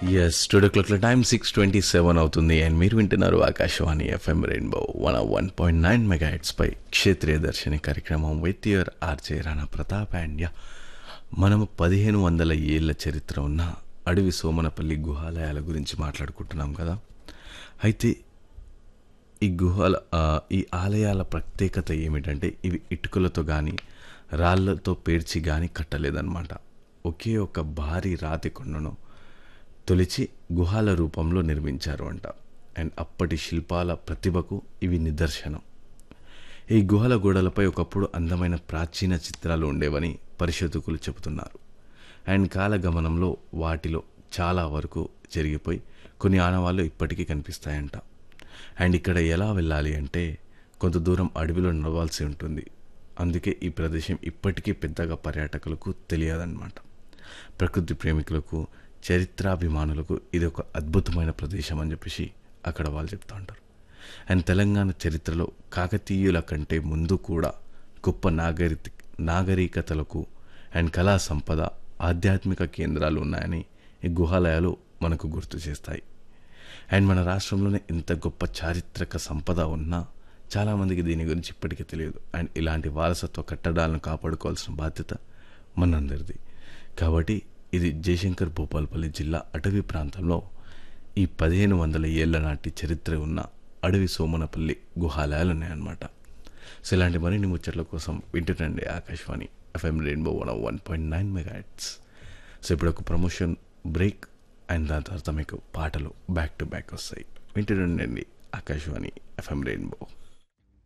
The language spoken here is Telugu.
ఎస్ స్టూడియో క్లాక్ల టైం సిక్స్ ట్వంటీ సెవెన్ అవుతుంది అండ్ మీరు వింటున్నారు Akashvani FM rainbow one one point nine mega పై క్షేత్రీయ దర్శని కార్యక్రమం with your RJ Rana Pratap and yeah మనము పదిహేను వందల ఏళ్ల చరిత్ర ఉన్న అడవి సోమనపల్లి గుహాలయాల గురించి మాట్లాడుకుంటున్నాం కదా అయితే ఈ గుహల ఆ, ఈ ఆలయాల ప్రత్యేకత ఏమిటంటే ఇవి ఇటుకలతో కానీ రాళ్లతో పేర్చి కానీ కట్టలేదన్నమాట ఒకే ఒక భారీ రాతి కొండను తొలిచి గుహాల రూపంలో నిర్మించారు అంట అండ్ అప్పటి శిల్పాల ప్రతిభకు ఇవి నిదర్శనం ఈ గుహల గోడలపై ఒకప్పుడు అందమైన ప్రాచీన చిత్రాలు ఉండేవని పరిశోధకులు చెబుతున్నారు అండ్ కాలగమనంలో వాటిలో చాలా వరకు జరిగిపోయి కొన్ని ఆనవాళ్ళు ఇప్పటికీ కనిపిస్తాయంట అండ్ ఇక్కడ ఎలా వెళ్ళాలి అంటే కొంత దూరం అడవిలో నడవాల్సి ఉంటుంది అందుకే ఈ ప్రదేశం ఇప్పటికీ పెద్దగా పర్యాటకులకు తెలియదన్నమాట ప్రకృతి ప్రేమికులకు చరిత్రాభిమానులకు ఇది ఒక అద్భుతమైన ప్రదేశం అని చెప్పేసి అక్కడ వాళ్ళు చెప్తూ ఉంటారు అండ్ తెలంగాణ చరిత్రలో కాకతీయుల కంటే ముందు కూడా గొప్ప నాగరి నాగరికతలకు అండ్ కళా సంపద ఆధ్యాత్మిక కేంద్రాలు ఉన్నాయని ఈ గుహాలయాలు మనకు గుర్తు చేస్తాయి అండ్ మన రాష్ట్రంలోనే ఇంత గొప్ప చారిత్రక సంపద ఉన్నా చాలామందికి దీని గురించి ఇప్పటికీ తెలియదు అండ్ ఇలాంటి వారసత్వ కట్టడాలను కాపాడుకోవాల్సిన బాధ్యత మనందరిది కాబట్టి ఇది జయశంకర్ భూపాల్పల్లి జిల్లా అటవీ ప్రాంతంలో ఈ పదిహేను వందల ఏళ్ల నాటి చరిత్ర ఉన్న అడవి సోమనపల్లి గుహాలయాలు ఉన్నాయన్నమాట సో ఇలాంటి మరిన్ని ముచ్చట్ల కోసం వింటునండి Akashvani FM rainbow one one point nine mega so ఇప్పుడు ఒక ప్రమోషన్ బ్రేక్ అండ్ దాని తర్వాత మీకు పాటలు బ్యాక్ టు బ్యాక్ వస్తాయి వింటుండండి ఆకాశవాణి ఎఫ్ఎం రెయిన్బో